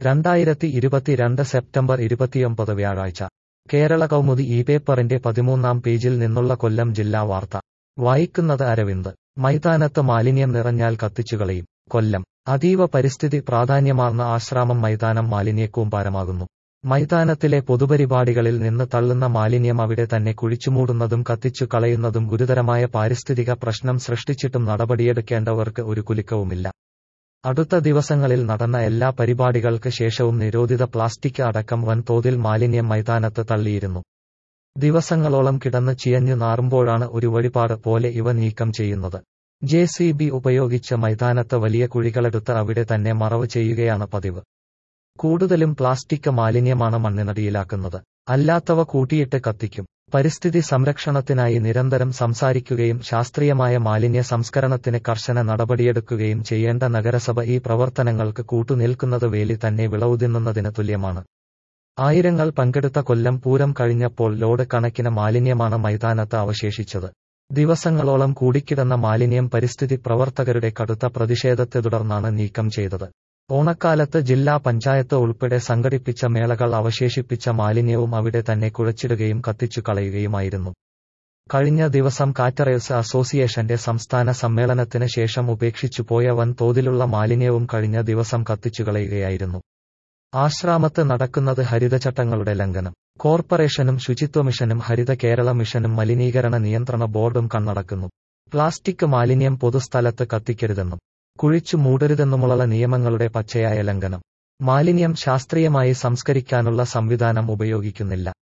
രണ്ടായിരത്തി ഇരുപത്തിരണ്ട് സെപ്റ്റംബർ ഇരുപത്തിയൊമ്പത് വ്യാഴാഴ്ച കേരള കൗമുദി ഈ പേപ്പറിന്റെ പതിമൂന്നാം പേജിൽ നിന്നുള്ള കൊല്ലം ജില്ലാ വാർത്ത വായിക്കുന്നത് അരവിന്ദ് മൈതാനത്ത് മാലിന്യം നിറഞ്ഞാൽ കത്തിച്ചുകളയും കൊല്ലം അതീവ പരിസ്ഥിതി പ്രാധാന്യമാർന്ന ആശ്രാമം മൈതാനം മാലിന്യക്കൂമ്പാരമാകുന്നു മൈതാനത്തിലെ പൊതുപരിപാടികളിൽ നിന്ന് തള്ളുന്ന മാലിന്യം അവിടെ തന്നെ കുഴിച്ചുമൂടുന്നതും കത്തിച്ചു കളയുന്നതും ഗുരുതരമായ പാരിസ്ഥിതിക പ്രശ്നം സൃഷ്ടിച്ചിട്ടും നടപടിയെടുക്കേണ്ടവർക്ക് ഒരു കുലുക്കവുമില്ല അടുത്ത ദിവസങ്ങളിൽ നടന്ന എല്ലാ പരിപാടികൾക്ക് ശേഷവും നിരോധിത പ്ലാസ്റ്റിക് അടക്കം വൻതോതിൽ മാലിന്യം മൈതാനത്ത് തള്ളിയിരുന്നു ദിവസങ്ങളോളം കിടന്ന് ചിയഞ്ഞു നാറുമ്പോഴാണ് ഒരു വഴിപാട് പോലെ ഇവ നീക്കം ചെയ്യുന്നത് ജെ സി ബി ഉപയോഗിച്ച് മൈതാനത്ത് വലിയ കുഴികളെടുത്ത് അവിടെ തന്നെ മറവ് ചെയ്യുകയാണ് പതിവ് കൂടുതലും പ്ലാസ്റ്റിക് മാലിന്യമാണ് മണ്ണിനടിയിലാക്കുന്നത് അല്ലാത്തവ കൂട്ടിയിട്ട് കത്തിക്കും പരിസ്ഥിതി സംരക്ഷണത്തിനായി നിരന്തരം സംസാരിക്കുകയും ശാസ്ത്രീയമായ മാലിന്യ സംസ്കരണത്തിന് കർശന നടപടിയെടുക്കുകയും ചെയ്യേണ്ട നഗരസഭ ഈ പ്രവർത്തനങ്ങൾക്ക് കൂട്ടുനിൽക്കുന്നത് വേലി തന്നെ വിളവുതിന്നുന്നതിന് തുല്യമാണ് ആയിരങ്ങൾ പങ്കെടുത്ത കൊല്ലം പൂരം കഴിഞ്ഞപ്പോൾ ലോഡ് കണക്കിന് മാലിന്യമാണ് മൈതാനത്ത് അവശേഷിച്ചത് ദിവസങ്ങളോളം കൂടിക്കിടന്ന മാലിന്യം പരിസ്ഥിതി പ്രവർത്തകരുടെ കടുത്ത പ്രതിഷേധത്തെ തുടർന്നാണ് നീക്കം ചെയ്തത് ഓണക്കാലത്ത് ജില്ലാ പഞ്ചായത്ത് ഉൾപ്പെടെ സംഘടിപ്പിച്ച മേളകൾ അവശേഷിപ്പിച്ച മാലിന്യവും അവിടെ തന്നെ കുഴച്ചിടുകയും കത്തിച്ചു കളയുകയുമായിരുന്നു കഴിഞ്ഞ ദിവസം കാറ്ററേഴ്സ് അസോസിയേഷന്റെ സംസ്ഥാന സമ്മേളനത്തിന് ശേഷം ഉപേക്ഷിച്ചു പോയ വൻ തോതിലുള്ള മാലിന്യവും കഴിഞ്ഞ ദിവസം കത്തിച്ചുകളയുകയായിരുന്നു ആശ്രാമത്ത് നടക്കുന്നത് ഹരിതചട്ടങ്ങളുടെ ലംഘനം കോർപ്പറേഷനും ശുചിത്വ മിഷനും ഹരിത കേരള മിഷനും മലിനീകരണ നിയന്ത്രണ ബോർഡും കണ്ണടക്കുന്നു പ്ലാസ്റ്റിക് മാലിന്യം പൊതുസ്ഥലത്ത് കത്തിക്കരുതെന്നും കുഴിച്ചു മൂടരുതെന്നുമുള്ള നിയമങ്ങളുടെ പച്ചയായ ലംഘനം മാലിന്യം ശാസ്ത്രീയമായി സംസ്കരിക്കാനുള്ള സംവിധാനം ഉപയോഗിക്കുന്നില്ല